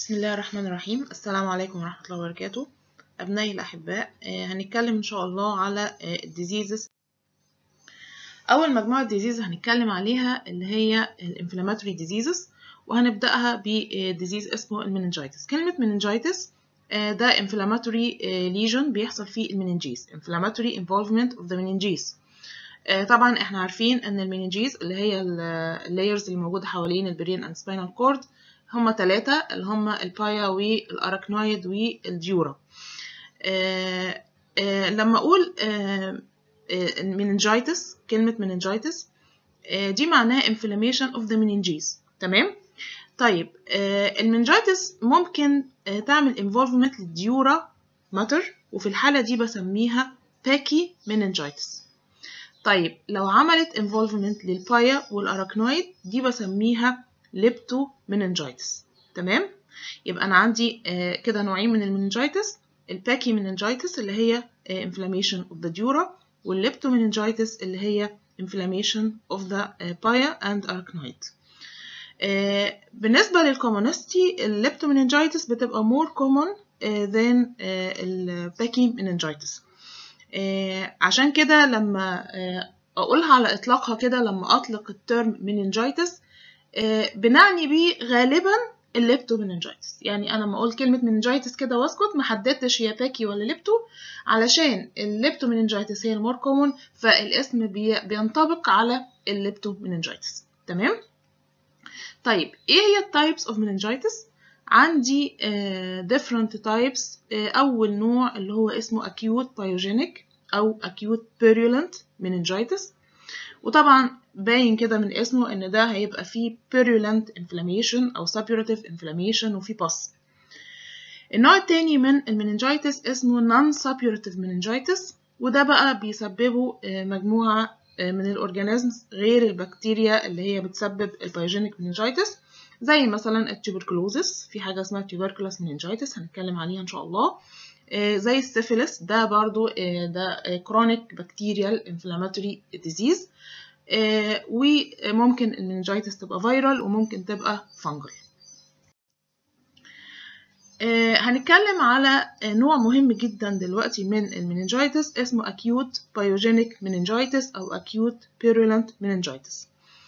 بسم الله الرحمن الرحيم السلام عليكم ورحمة الله وبركاته أبنائي الأحباء آه، هنتكلم إن شاء الله على الديزيزز أول مجموعة ديزيز هنتكلم عليها اللي هي الانفلاماتوري ديزيزز وهنبدأها بديزيز اسمه المننجايتس كلمة مننجايتس ده inflammatory ليجن بيحصل فيه المننجيز inflammatory involvement of the meninges طبعا احنا عارفين ان المننجيز اللي هي اللايرز اللي موجودة حوالين البرين and spinal cord هما ثلاثة اللي هما البايا والأراكنويد والديورا آه آه لما أقول آه مننجايتس كلمة مننجايتس دي معناها inflammation of the meninges تمام طيب المننجايتس ممكن تعمل involvement للديورا ماتر وفي الحالة دي بسميها باكي مننجايتس طيب لو عملت involvement للبايا والأراكنويد دي بسميها ليبتو مننجايتس تمام يبقى انا عندي آه كده نوعين من المننجايتس الباكي مننجايتس اللي هي آه inflammation of the dura والليبتو مننجايتس اللي هي inflammation of the pia and arachnoid آه بالنسبة للكومونستي الليبتو مننجايتس بتبقى more common than الباكي مننجايتس عشان كده لما اقولها على اطلاقها كده لما اطلق الترم مننجايتس بنعني بيه غالبا الليبتو مننجايتس يعني انا لما اقول كلمه مننجايتس كده واسكت ما حددتش هي باكي ولا ليبتو علشان الليبتو مننجايتس هي المور كومون فالاسم بي بينطبق على الليبتو مننجايتس تمام طيب ايه هي التايبس اوف مننجايتس عندي uh, different types uh, اول نوع اللي هو اسمه acute pyogenic او acute purulent meningitis وطبعا باين كده من اسمه ان ده هيبقى فيه purulent inflammation او suppurative inflammation وفيه pus النوع التاني من المننجايتس اسمه non-suppurative meningitis وده بقى بيسببه مجموعة من الأورجانيزمز غير البكتيريا اللي هي بتسبب البيوجينيك meningitis زي مثلا التوبركلوزس في حاجة اسمها tuberculous meningitis هنتكلم عليها إن شاء الله زي السيفيلس ده برضو ده chronic bacterial inflammatory disease وممكن المننجايتس تبقى فيرال وممكن تبقى فانجل هنتكلم على نوع مهم جدا دلوقتي من المننجايتس اسمه acute pyogenic meningitis أو acute purulent meningitis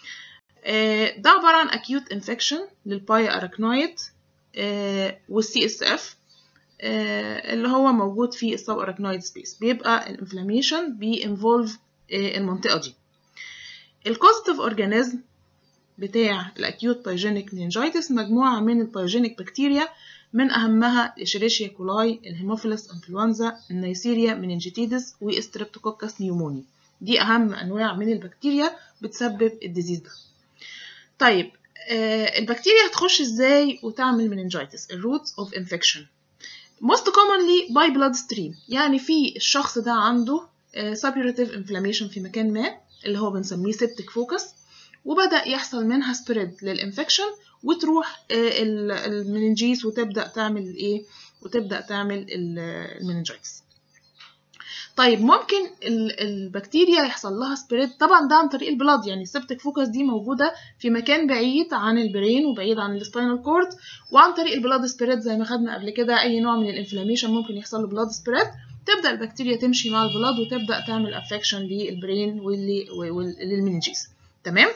ده عبارة عن acute infection للبايا أراكنويد والسي اس اف اللي هو موجود في السب أراكنويد سبيس بيبقى الانفلاميشن بينفولف المنطقة دي الكوزيتيف اورجانيزم بتاع الاكيوت بايجينيك مننجايتس مجموعة من البايجينيك بكتيريا من أهمها الشريشيا كولاي الهيموفيلس انفلونزا النيسيريا مننجيتيدس وستريبتوكوكس نيوموني دي أهم أنواع من البكتيريا بتسبب الديزيز ده طيب آه البكتيريا هتخش ازاي وتعمل مننجايتس الروتس اوف انفكشن most commonly by blood stream يعني في الشخص ده عنده آه suppurative inflammation في مكان ما اللي هو بنسميه سيبتك فوكس وبدأ يحصل منها سبريد للإنفكشن وتروح المننجيز وتبدأ تعمل إيه وتبدأ تعمل المننجايتس طيب ممكن البكتيريا يحصل لها سبريد طبعا ده عن طريق البلاد يعني السبتك فوكس دي موجودة في مكان بعيد عن البرين وبعيد عن السباينال كورد وعن طريق البلاد سبريد زي ما خدنا قبل كده أي نوع من الانفلاميشن ممكن يحصل له بلاد سبريد تبدا البكتيريا تمشي مع البلاد وتبدا تعمل افكشن للبرين وللمننجيز تمام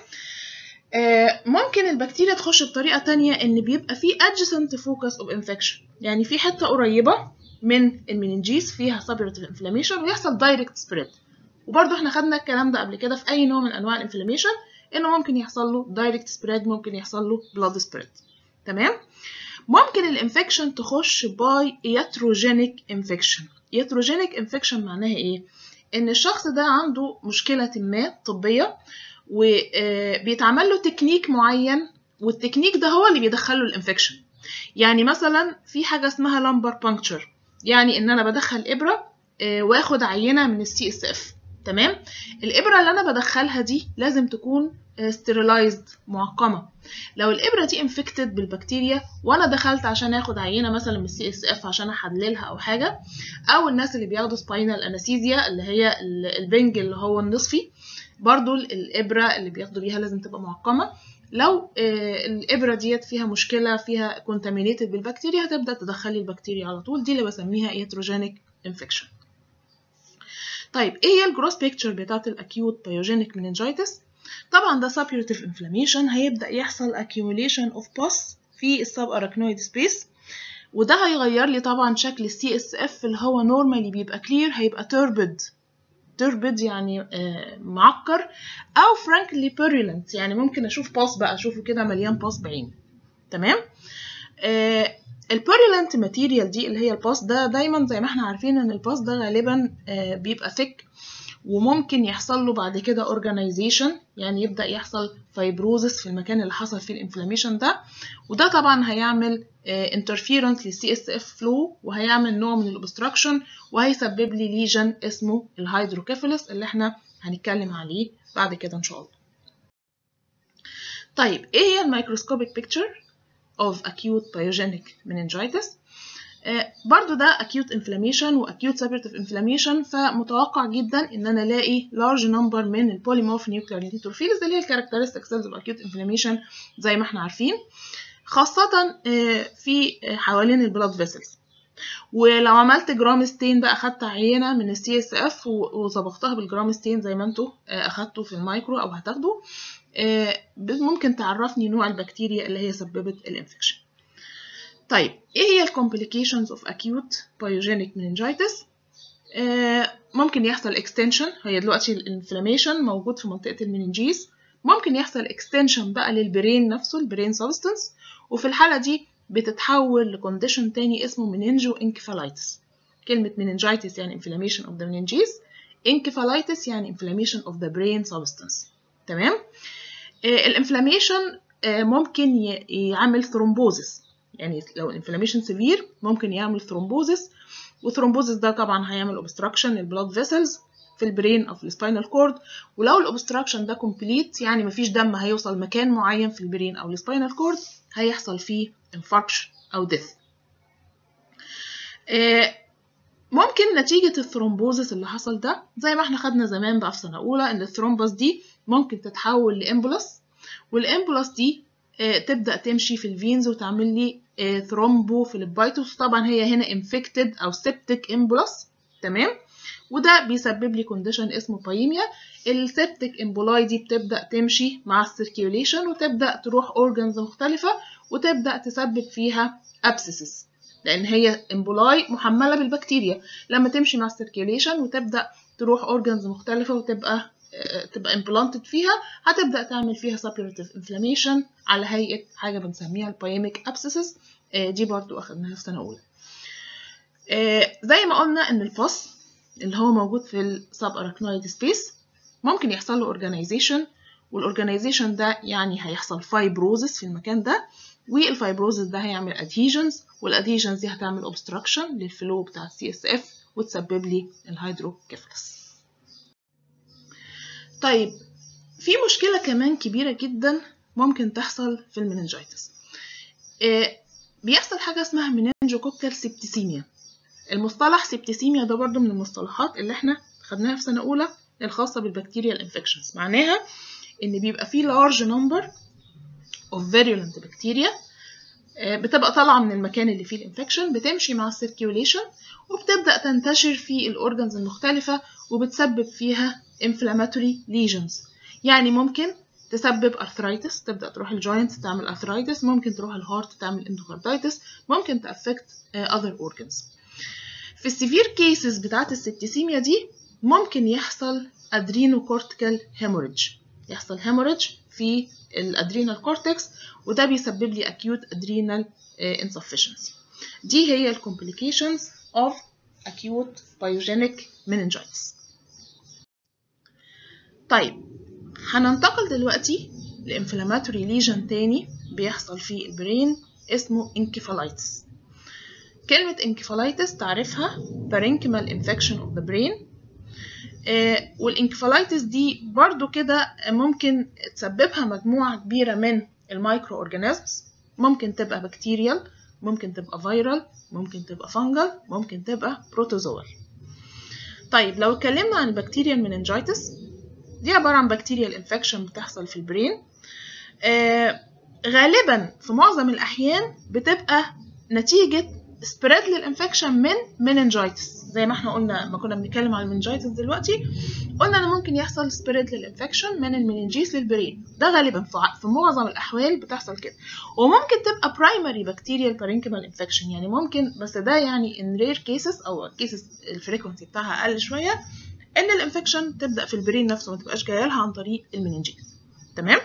آه ممكن البكتيريا تخش بطريقه تانية ان بيبقى في adjacent focus of infection يعني في حته قريبه من المننجيز فيها suppurative inflammation ويحصل direct spread وبرضه احنا خدنا الكلام ده قبل كده في اي نوع من انواع الانفلاميشن انه ممكن يحصل له direct spread ممكن يحصل له blood spread تمام ممكن الانفكشن تخش باي iatrogenic infection ياتروجينيك انفكشن معناها ايه ان الشخص ده عنده مشكله ما طبيه وبيتعمل له تكنيك معين والتكنيك ده هو اللي بيدخله الانفكشن يعني مثلا في حاجه اسمها لامبر بانكتشر يعني ان انا بدخل ابره واخد عينه من السي اس اف تمام الابره اللي انا بدخلها دي لازم تكون ستيرلايزد معقمه لو الابره دي انفكتد بالبكتيريا وانا دخلت عشان اخد عينه مثلا من السي اس اف عشان احللها او حاجه او الناس اللي بياخدوا سباينال انستيزيا اللي هي البنج اللي هو النصفي برضو الابره اللي بياخدوا بيها لازم تبقى معقمه لو الابره ديت فيها مشكله فيها كونتامينيتد بالبكتيريا هتبدا تدخلي البكتيريا على طول دي اللي بسميها ياتروجينيك انفكشن طيب ايه هي الجروس بيكتشر بتاعت الاكيوت بايوجينيك مننجايتس طبعا ده سابيورتيف انفلاميشن هيبدا يحصل accumulation اوف pus في السب اراكنويد سبيس وده هيغير لي طبعا شكل السي اس اف اللي هو نورمالي بيبقى كلير هيبقى توربد توربد يعني آه معكر او فرانكلي بيرولنت يعني ممكن اشوف باص بقى اشوفه كده مليان باص بعين تمام آه البيرولنت ماتيريال دي اللي هي الباس ده دايما زي ما احنا عارفين ان الباس ده غالبا آه بيبقى ثيك وممكن يحصل له بعد كده اورجانيزيشن يعني يبدا يحصل فايبروزس في المكان اللي حصل فيه الانفلاميشن ده وده طبعا هيعمل انترفيرنس للسي اس اف فلو وهيعمل نوع من الاوبستراكشن وهيسبب لي ليجن اسمه الهيدروكيفالس اللي احنا هنتكلم عليه بعد كده ان شاء الله طيب ايه هي الميكروسكوبيك بيكتشر of acute pyogenic meningitis آه برضو ده acute inflammation و acute separative inflammation فمتوقع جدا ان انا الاقي large number من البوليمورف nuclear neutrophils اللي هي الكاركترستيك cells of acute inflammation زي ما احنا عارفين خاصة آه في آه حوالين البلاد فيسلز ولو عملت جرام ستين بقى اخدت عينة من السي اس اف وصبغتها بالجرام ستين زي ما انتوا اخدتوا في المايكرو او هتاخدوا ممكن تعرفني نوع البكتيريا اللي هي سببت الانفكشن طيب ايه هي الكومبليكيشنز اوف acute pyogenic meningitis آه ممكن يحصل extension هي دلوقتي الانفلاميشن موجود في منطقة المننجيز ممكن يحصل extension بقى للبرين نفسه البرين سبستنس وفي الحالة دي بتتحول لكونديشن تاني اسمه مننجو انكفالايتس كلمة meningitis يعني inflammation of the meninges encephalitis يعني inflammation of the brain substance تمام الانفلاميشن ممكن يعمل ثرومبوزس يعني لو الانفلاميشن سيفير ممكن يعمل ثرومبوزس والثرومبوزس ده طبعا هيعمل اوبستراكشن للبلاد فيسلز في البرين او في السباينال كورد ولو الاوبستراكشن ده كومبليت يعني مفيش دم هيوصل مكان معين في البرين او السباينال كورد هيحصل فيه انفاركشن او ديث ممكن نتيجة الثرومبوزس اللي حصل ده زي ما احنا خدنا زمان بقى في سنة أولى إن الثرومبوس دي ممكن تتحول لإمبولس والإمبولس دي آه تبدأ تمشي في الفينز وتعمل لي آه ثرومبو فيليبايتوس طبعا هي هنا انفكتد أو سيبتك إمبولس تمام وده بيسبب لي كونديشن اسمه بايميا السيبتك امبولاي دي بتبدأ تمشي مع السيركيوليشن وتبدأ تروح أورجنز مختلفة وتبدأ تسبب فيها أبسيسز لان هي امبولاي محمله بالبكتيريا لما تمشي مع السيركيوليشن وتبدا تروح اورجانز مختلفه وتبقى تبقى امبلانتد فيها هتبدا تعمل فيها سابيورتيف انفلاميشن على هيئه حاجه بنسميها البايميك ابسيسز دي برضو اخدناها في سنه اولى زي ما قلنا ان الباس اللي هو موجود في السب اراكنويد سبيس ممكن يحصل له اورجانيزيشن والاورجانيزيشن ده يعني هيحصل فايبروزس في المكان ده والفايبروزس ده هيعمل ادهيجنز والادهيجنز دي هتعمل اوبستراكشن للفلو بتاع السي اس اف وتسبب لي الهيدروكيفالس طيب في مشكلة كمان كبيرة جدا ممكن تحصل في المننجايتس إيه بيحصل حاجة اسمها مننجوكوكال سيبتيسيميا المصطلح سيبتيسيميا ده برضو من المصطلحات اللي احنا خدناها في سنة أولى الخاصة بالبكتيريا الانفكشنز معناها إن بيبقى فيه large number of virulent bacteria بتبقى طالعة من المكان اللي فيه الانفكشن بتمشي مع السيركيوليشن وبتبدأ تنتشر في الأورجنز المختلفة وبتسبب فيها inflammatory lesions يعني ممكن تسبب arthritis تبدأ تروح الجوينت تعمل arthritis ممكن تروح الهارت تعمل endocarditis ممكن تأفكت other organs في السيفير كيسز بتاعت السبتيسيميا دي ممكن يحصل adrenocortical hemorrhage يحصل hemorrhage في الادرينال كورتكس وده بيسبب لي acute adrenal insufficiency دي هي ال complications of acute pyogenic meningitis طيب هننتقل دلوقتي لانفلاماتوري ليجن تاني بيحصل في البرين اسمه انكفالايتس كلمة انكفالايتس تعرفها parenchymal infection of the brain آه والانكفالايتس دي برضو كده ممكن تسببها مجموعة كبيرة من المايكرو اورجانيزمز ممكن تبقى بكتيريال ممكن تبقى فيرال ممكن تبقى فانجل ممكن تبقى بروتوزوال طيب لو اتكلمنا عن البكتيريال مننجايتس دي عبارة عن بكتيريال انفكشن بتحصل في البرين آه غالبا في معظم الأحيان بتبقى نتيجة سبريد للانفكشن من مننجايتس زي ما احنا قلنا لما كنا بنتكلم على المننجايتس دلوقتي قلنا ان ممكن يحصل سبريد للانفكشن من المننجيس للبرين ده غالبا في معظم الاحوال بتحصل كده وممكن تبقى برايمري بكتيريال بارينكيمال انفكشن يعني ممكن بس ده يعني ان رير كيسز او كيسز الفريكونسي بتاعها اقل شويه ان الانفكشن تبدا في البرين نفسه ما تبقاش جايه لها عن طريق المننجيس تمام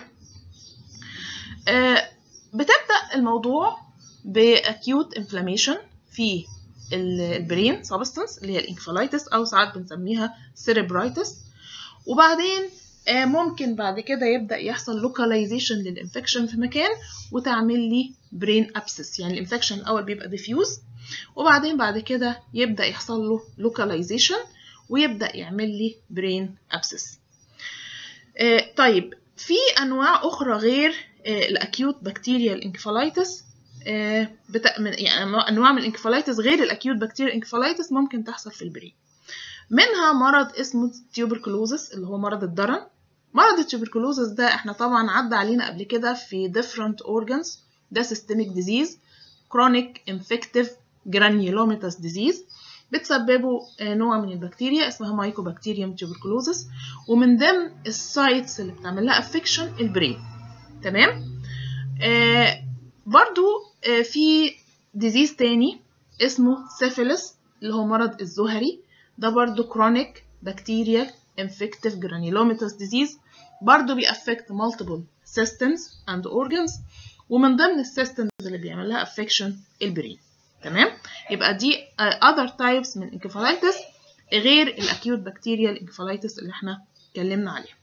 آه بتبدا الموضوع باكيوت انفلاميشن في البرين سبستانس اللي هي الانكفالايتس او ساعات بنسميها سيريبرايتس وبعدين ممكن بعد كده يبدا يحصل لوكاليزيشن للانفكشن في مكان وتعمل لي برين ابسس يعني الانفكشن الاول بيبقى ديفيوز وبعدين بعد كده يبدا يحصل له لوكاليزيشن ويبدا يعمل لي برين ابسس طيب في انواع اخرى غير الاكيوت بكتيريال انكفالايتس بتا... من يعني انواع من الانكفالايتس غير الاكيوت بكتيريا انكفالايتس ممكن تحصل في البرين منها مرض اسمه تيوبركلوزس اللي هو مرض الضرن مرض التيوبركلوزس ده احنا طبعا عدى علينا قبل كده في different organs ده systemic disease chronic infective granulomatous disease بتسببه نوع من البكتيريا اسمها مايكوبكتيريوم تيوبركلوزس ومن ضمن السايتس اللي بتعمل لها افكشن البرين تمام آه برضو في ديزيز تاني اسمه سيفيلس اللي هو مرض الزهري ده برضو كرونيك بكتيريا infective granulomatous disease برضو بيأفكت multiple systems and organs ومن ضمن السيستمز اللي بيعمل لها affection البرين تمام يبقى دي other types من encephalitis غير الاكيوت بكتيريال انكفالايتس اللي احنا اتكلمنا عليها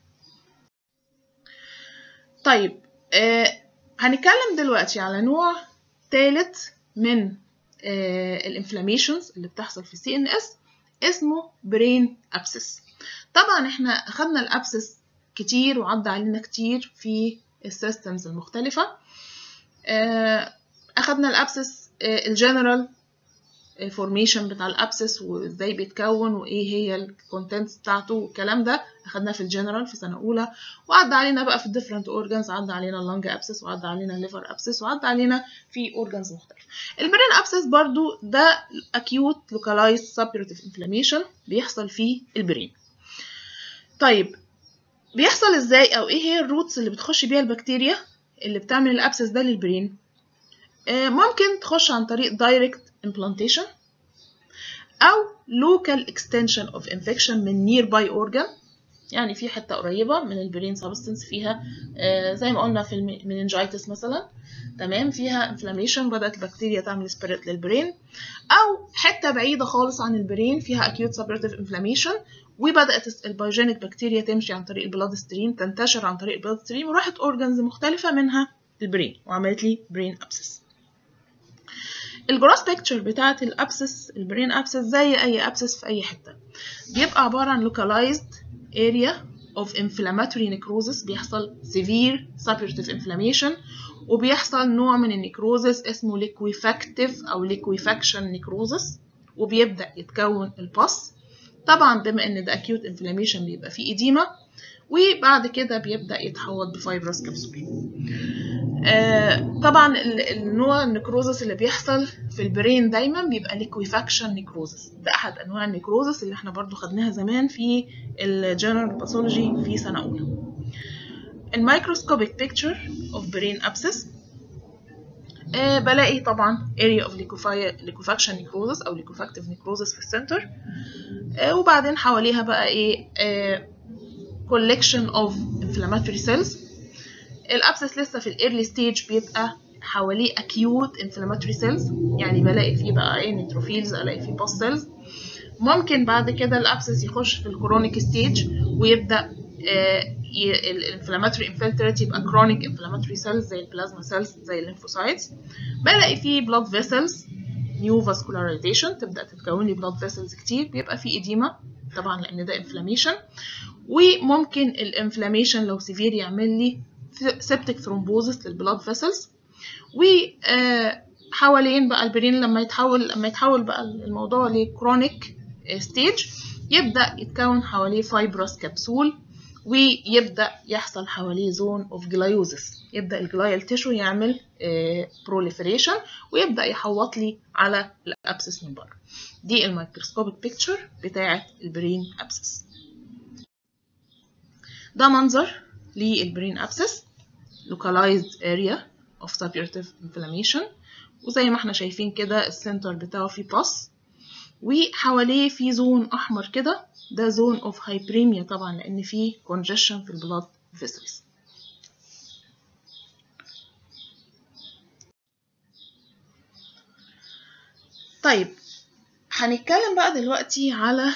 طيب آه هنتكلم دلوقتي على نوع ثالث من آه الانفلاميشنز اللي بتحصل في السي ان اس اسمه برين ابسس طبعا احنا اخدنا الابسس كتير وعدى علينا كتير في السيستمز المختلفة آه اخدنا الابسس آه الجنرال الفورميشن بتاع الابسس وازاي بيتكون وايه هي الكونتنتس بتاعته والكلام ده اخدناه في الجنرال في سنه اولى وعدى علينا بقى في الديفرنت اورجانز عدى علينا اللنج ابسس وعدى علينا الليفر ابسس وعدى علينا في اورجانز مختلفه البرين ابسس برضو ده اكيوت لوكالايز سابيرتيف انفلاميشن بيحصل في البرين طيب بيحصل ازاي او ايه هي الروتس اللي بتخش بيها البكتيريا اللي بتعمل الابسس ده للبرين آه ممكن تخش عن طريق دايركت implantation أو local extension of infection من nearby organ يعني في حتة قريبة من البرين سبستنس فيها آه زي ما قلنا في المننجايتس مثلا تمام فيها inflammation بدأت البكتيريا تعمل سبريت للبرين أو حتة بعيدة خالص عن البرين فيها acute suppurative inflammation وبدأت البايوجينيك بكتيريا تمشي عن طريق البلاد ستريم تنتشر عن طريق البلاد ستريم وراحت اورجانز مختلفة منها البرين وعملت لي برين ابسس الجروس بيكتشر بتاعت الابسس البرين ابسس زي اي ابسس في اي حته بيبقى عباره عن localized area of inflammatory necrosis بيحصل severe suppurative inflammation وبيحصل نوع من النيكروزس اسمه liquefactive او liquefaction necrosis وبيبدا يتكون الباس طبعا بما ان ده acute inflammation بيبقى فيه إديمة وبعد كده بيبدا يتحوط بفايبرس كبسول آه طبعا النوع النكروزس اللي بيحصل في البرين دايما بيبقى ليكويفاكشن نكروزس ده احد انواع النكروزس اللي احنا برضو خدناها زمان في الجنرال باثولوجي في سنه اولى الميكروسكوبيك بيكتشر اوف برين ابسس آه بلاقي طبعا area of liquefaction necrosis او liquefactive necrosis في السنتر آه وبعدين حواليها بقى ايه آه collection of inflammatory cells الابسس لسه في الايرلي ستيج بيبقى حواليه acute inflammatory cells يعني بلاقي فيه بقى ايه نيتروفيلز الاقي فيه باس سيلز ممكن بعد كده الابسس يخش في الكرونيك ستيج ويبدا الانفلاماتوري انفلترات يبقى كرونيك انفلاماتوري سيلز زي البلازما سيلز زي الليمفوسايتس بلاقي فيه بلاد فيسلز نيو فاسكولاريزيشن تبدا تتكون لي بلاد فيسلز كتير بيبقى فيه اديما طبعا لان ده انفلاميشن وممكن الانفلاميشن لو سيفير يعمل لي سيبتك ثرومبوزس للبلاد فيسلز وحوالين بقى البرين لما يتحول لما يتحول بقى الموضوع لكرونيك ستيج يبدا يتكون حواليه فايبرس كبسول ويبدأ يحصل حواليه زون اوف جلايوزس يبدأ الجلايال تيشو يعمل بروليفريشن ويبدأ يحوط لي على الابسس من بره دي الميكروسكوبيك بيكتشر بتاعة البرين ابسس ده منظر للبرين ابسس localized area of suppurative inflammation وزي ما احنا شايفين كده السنتر بتاعه فيه باس وحواليه في زون احمر كده ده زون اوف هايبريميا طبعا لان فيه congestion في البلاد فيسلز طيب هنتكلم بقى دلوقتي على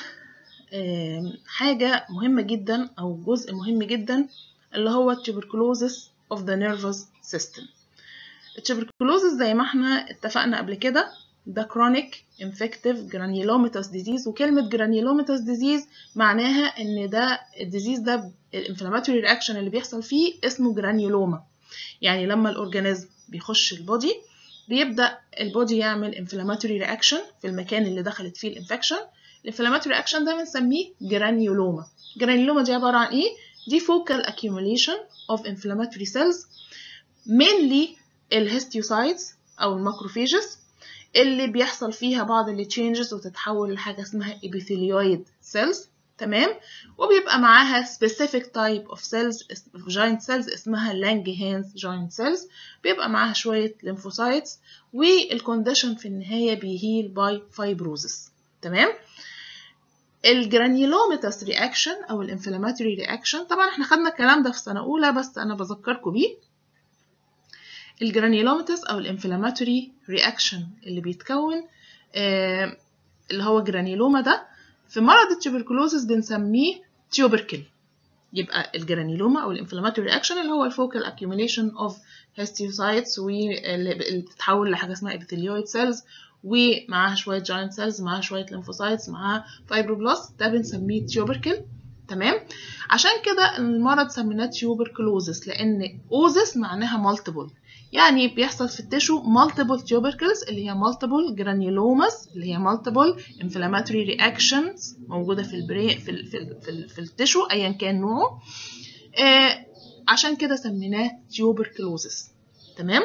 حاجة مهمة جدا أو جزء مهم جدا اللي هو tuberculosis of the nervous system التوبركلوزس زي ما احنا اتفقنا قبل كده ده chronic infective granulomatous disease وكلمة granulomatous disease معناها ان ده الديزيز ده الانفلاماتوري رياكشن اللي بيحصل فيه اسمه جرانيولوما يعني لما الاورجانيزم بيخش البودي بيبدأ البودي يعمل انفلاماتوري رياكشن في المكان اللي دخلت فيه الانفكشن الانفلاماتوري رياكشن ده بنسميه جرانيولوما جرانيولوما دي عبارة عن ايه؟ دي focal accumulation of inflammatory cells mainly الهستيوسايتس او الماكروفيجز اللي بيحصل فيها بعض التشينجز وتتحول لحاجه اسمها epithelioid cells تمام وبيبقى معاها specific type of cells giant cells اسمها Langerhans giant cells بيبقى معاها شويه lymphocytes والكونديشن في النهايه بيهيل باي fibrosis تمام الجرانيولوميتاس رياكشن او الانفلاماتوري رياكشن طبعا احنا خدنا الكلام ده في سنه اولى بس انا بذكركم بيه الجرانيولوميتاس او الانفلاماتوري رياكشن اللي بيتكون آه اللي هو جرانيولوما ده في مرض التوبركلوزس بنسميه تيوبركل يبقى الجرانيولوما او الانفلاماتوري رياكشن اللي هو الفوكال accumulation اوف هيستيوسايتس واللي بتتحول لحاجه اسمها epithelioid cells ومعاها شويه جاينت سيلز معاها شويه ليمفوسايتس معاها فايبروبلاست ده بنسميه تيوبركل تمام عشان كده المرض سميناه تيوبركلوزس لان اوزس معناها مالتيبل يعني بيحصل في التشو multiple tubercles اللي هي multiple granulomas اللي هي multiple inflammatory reactions موجودة في البري في ال في ال في, ال في التشو أيا كان نوعه آه عشان كده سميناه tuberculosis تمام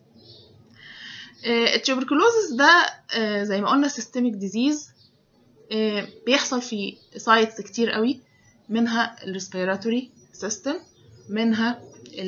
آه التوبركلوزس ده آه زي ما قلنا systemic disease آه بيحصل في سايتس كتير قوي منها الريسبيراتوري سيستم منها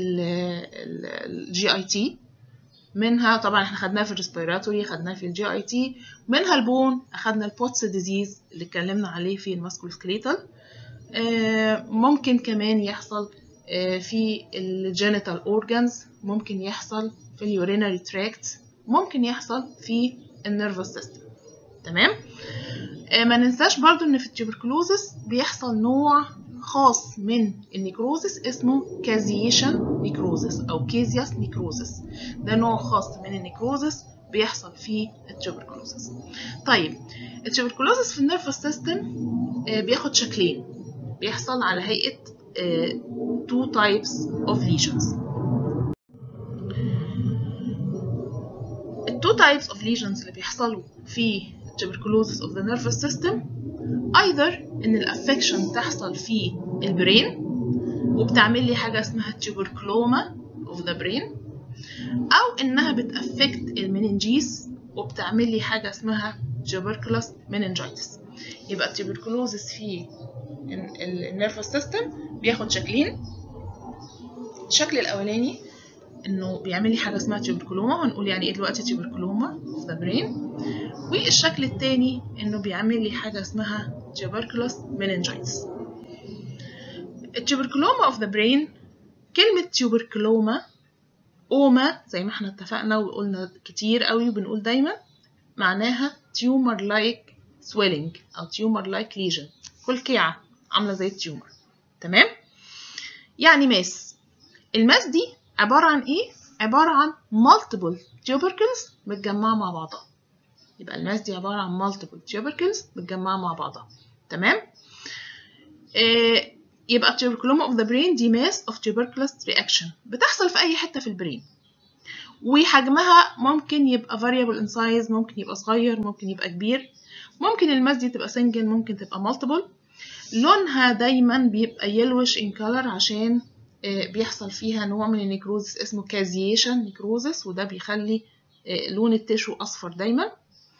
الجي اي تي منها طبعا احنا خدناها في الريسبيراتوري خدناها في الجي اي تي منها البون اخدنا البوتس ديزيز اللي اتكلمنا عليه في الماسكولوسكليتال ممكن كمان يحصل في الجينيتال اورجانز ممكن يحصل في اليورينري تراكت ممكن يحصل في النيرفس سيستم تمام ما ننساش برضو ان في التوبركلوزس بيحصل نوع خاص من النيكروزس اسمه كازيشن نيكروزس او كيزياس نيكروزس ده نوع خاص من النيكروزس بيحصل في التوبركلوزس طيب التوبركلوزس في النيرفس سيستم بياخد شكلين بيحصل على هيئة two types of lesions التو types of lesions اللي بيحصلوا في tuberculosis of the nervous system either ان الافكشن تحصل في البرين وبتعمل لي حاجه اسمها tuberculoma of the brain او انها بتافكت المننجيس وبتعمل لي حاجه اسمها tuberculous meningitis يبقى التوبركلوزس في النيرفس سيستم بياخد شكلين الشكل الاولاني انه بيعمل لي حاجه اسمها تيوبركلوما هنقول يعني ايه دلوقتي تيوبركلوما في ذا برين والشكل التاني انه بيعمل لي حاجه اسمها tuberculous meningitis التوبركلوما اوف ذا برين كلمه تيوبركلوما اوما زي ما احنا اتفقنا وقلنا كتير قوي وبنقول دايما معناها tumor like swelling او tumor like lesion كلكيعه عامله زي التيومر تمام يعني ماس الماس دي عبارة عن إيه؟ عبارة عن multiple tubercles متجمعة مع بعضها يبقى الماس دي عبارة عن multiple tubercles متجمعة مع بعضها تمام؟ إيه يبقى tuberculoma of the brain دي mass of tuberculous reaction بتحصل في أي حتة في البرين وحجمها ممكن يبقى variable in size ممكن يبقى صغير ممكن يبقى كبير ممكن الماس دي تبقى single ممكن تبقى multiple لونها دايما بيبقى يلوش ان كلر عشان بيحصل فيها نوع من النيكروزس اسمه كازيشن نيكروزس وده بيخلي لون التشو اصفر دايما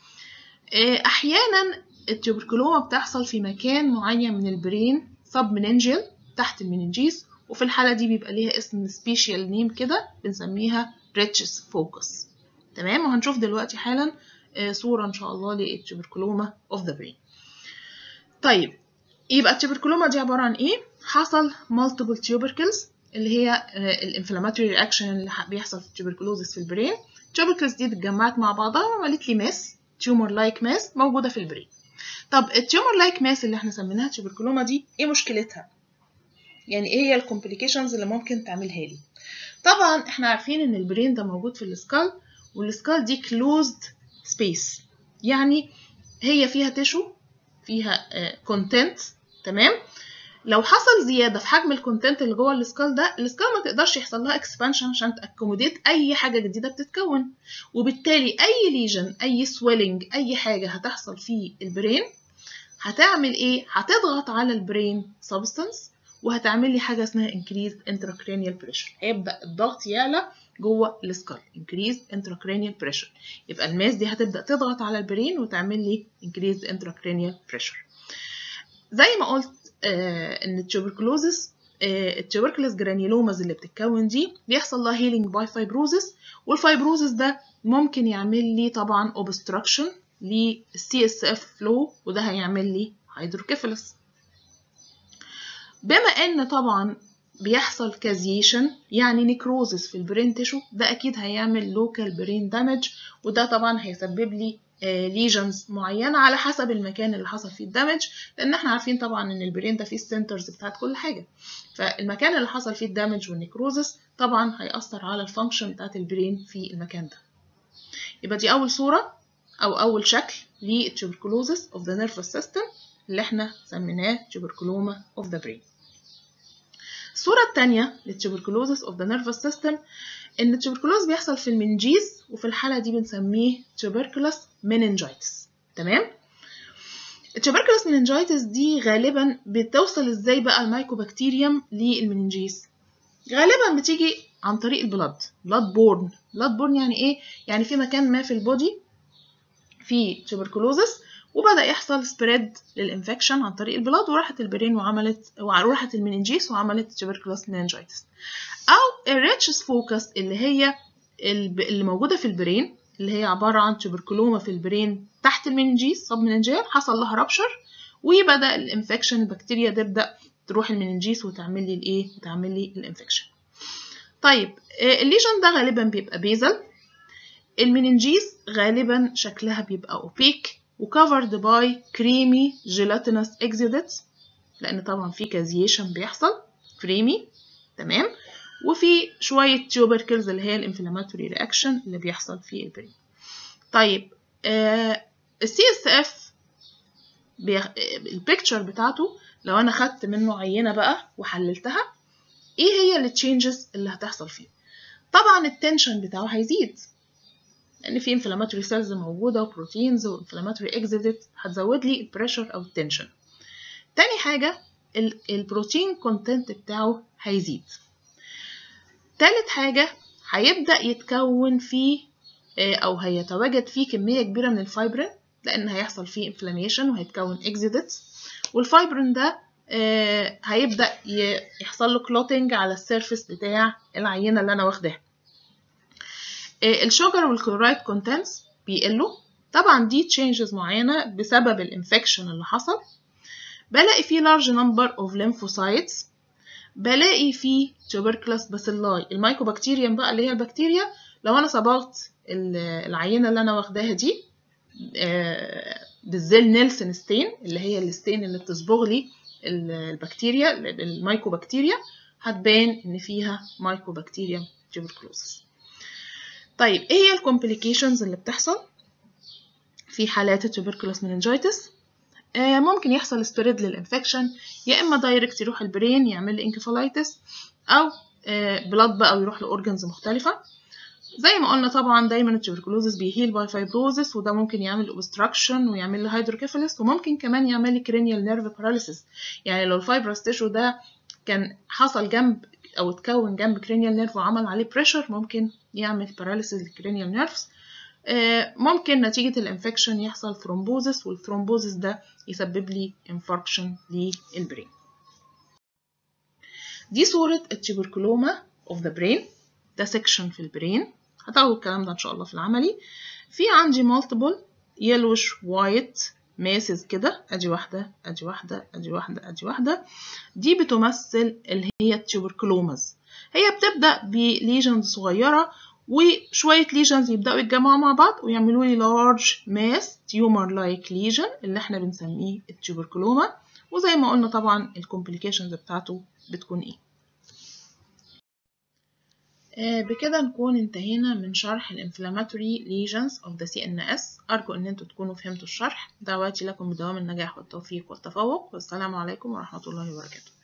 احيانا التوبركلوما بتحصل في مكان معين من البرين سب مننجيال تحت المننجيس وفي الحالة دي بيبقى ليها اسم سبيشال نيم كده بنسميها ريتشز فوكس تمام وهنشوف دلوقتي حالا صورة إن شاء الله للتوبركلوما اوف ذا برين طيب يبقى التوبركلوما دي عبارة عن ايه؟ حصل multiple tubercles اللي هي الانفلاماتوري رياكشن اللي بيحصل في التوبركلوزس في البرين التوبركلز دي اتجمعت مع بعضها وعملت لي ماس تيومر لايك ماس موجودة في البرين طب التيومر لايك ماس اللي احنا سميناها توبركلوما دي ايه مشكلتها؟ يعني ايه هي الكومبليكيشنز اللي ممكن تعملها لي طبعا احنا عارفين ان البرين ده موجود في السكال والسكال دي كلوزد سبيس يعني هي فيها تشو فيها كونتنت تمام لو حصل زياده في حجم الكونتنت اللي جوه السكال ده السكال ما تقدرش يحصل لها اكسبانشن عشان تاكوموديت اي حاجه جديده بتتكون وبالتالي اي ليجن اي سويلنج اي حاجه هتحصل في البرين هتعمل ايه هتضغط على البرين سبستانس وهتعمل لي حاجه اسمها increased intracranial pressure هيبدا الضغط يعلى جوه السكال increased intracranial pressure يبقى الماس دي هتبدا تضغط على البرين وتعمل لي increased intracranial pressure زي ما قلت آه ان التوبركلوزس آه التوبركلس جرانيلوماز اللي بتتكون دي بيحصل لها هيلينج باي فايبروزس والفايبروزس ده ممكن يعمل لي طبعا obstruction للسي اس اف فلو وده هيعمل لي هيدروكيفالس بما ان طبعا بيحصل كازيشن يعني نيكروزس في البرين تيشو ده اكيد هيعمل لوكال برين دامج وده طبعا هيسبب لي ليجنز معينة على حسب المكان اللي حصل فيه الدمج لأن احنا عارفين طبعا إن البرين ده فيه السنترز بتاعت كل حاجة فالمكان اللي حصل فيه الدمج والنيكروزس طبعا هيأثر على الفانكشن بتاعت البرين في المكان ده يبقى دي أول صورة أو أول شكل للتوبركلوزس of the nervous system اللي احنا سميناه tuberculoma of the brain الصورة التانية للتوبركلوزس of the nervous system إن التوبركلوز بيحصل في المنجيز وفي الحالة دي بنسميه tuberculous meningitis تمام؟ التوبركلوس meningitis دي غالبا بتوصل ازاي بقى المايكوبكتيريوم للمننجيز غالبا بتيجي عن طريق البلد بلاد بورن بلاد بورن يعني ايه يعني في مكان ما في البودي في توبركلوزس وبدا يحصل سبريد للانفكشن عن طريق البلاد وراحت البرين وعملت وراحت المننجيس وعملت tuberculous meningitis او الريتشس فوكس اللي هي اللي موجوده في البرين اللي هي عباره عن توبركلوما في البرين تحت المننجيس سب مننجيال حصل لها رابشر وبدا الانفكشن البكتيريا تبدا تروح المننجيس وتعمل لي الايه وتعمل لي الانفكشن طيب الليجن ده غالبا بيبقى بيزل المننجيس غالبا شكلها بيبقى اوبيك وكفرد باي كريمي جيلاتينس اكزيدتس لان طبعا في كازيشن بيحصل كريمي تمام وفي شويه تيوبركلز اللي هي الانفلاماتوري رياكشن اللي بيحصل في البرين طيب آه السي اس اف البيكتشر بتاعته لو انا خدت منه عينه بقى وحللتها ايه هي التشينجز اللي هتحصل فيه طبعا التنشن بتاعه هيزيد لان في انفلاماتوري سيلز موجوده وبروتينز وانفلاماتوري اكزيدت هتزود لي البريشر او التنشن تاني حاجه البروتين كونتنت بتاعه هيزيد تالت حاجه هيبدا يتكون فيه او هيتواجد فيه كميه كبيره من الفايبرين لان هيحصل فيه انفلاميشن وهيتكون اكزيدت والفايبرين ده هيبدا يحصل له كلوتنج على السيرفيس بتاع العينه اللي انا واخداها الشوجر والكلورايد كونتنتس بيقلوا طبعا دي تشينجز معينه بسبب الانفكشن اللي حصل بلاقي فيه large number of lymphocytes بلاقي فيه tuberculous bacilli المايكوبكتيريوم بقى اللي هي البكتيريا لو انا صبغت العينه اللي انا واخداها دي بالزيل نيلسون ستين اللي هي الستين اللي بتصبغ لي البكتيريا المايكوبكتيريا هتبان ان فيها مايكوبكتيريوم tuberculosis طيب ايه هي الكومبليكيشنز اللي بتحصل في حالات التوبركلوس مننجيتس آه ممكن يحصل سبريد للانفكشن يا اما دايركت يروح البرين يعمل لي انكفالايتس او آه بلاد بقى ويروح لاورجنز مختلفه زي ما قلنا طبعا دايما التوبركلوزس بيهيل باي فايبروزس وده ممكن يعمل اوبستراكشن ويعمل له هيدروكيفالس وممكن كمان يعمل لي كرينيال نيرف باراليسيس يعني لو الفايبرس تيشو ده كان حصل جنب او اتكون جنب كرينيال نيرف وعمل عليه بريشر ممكن يعمل باراليسيس للكرينيال نيرفز ممكن نتيجة الانفكشن يحصل ثرومبوزس والثرومبوزس ده يسبب لي انفاركشن للبرين دي صورة التوبركلوما اوف ذا برين ده سيكشن في البرين هتاخدوا الكلام ده ان شاء الله في العملي في عندي مالتيبل يلوش وايت ماسز كده ادي واحدة ادي واحدة ادي واحدة ادي واحدة دي بتمثل اللي هي التوبركلومز هي بتبدأ بليجنز صغيرة وشوية ليجنز يبدأوا يتجمعوا مع بعض ويعملوا لي large mass tumor like lesion اللي احنا بنسميه التوبركلوما وزي ما قلنا طبعا الكومبليكيشنز بتاعته بتكون ايه آه بكده نكون انتهينا من شرح الانفلاماتوري lesions of the CNS أرجو أن انتوا تكونوا فهمتوا الشرح دعواتي لكم بدوام النجاح والتوفيق والتفوق والسلام عليكم ورحمة الله وبركاته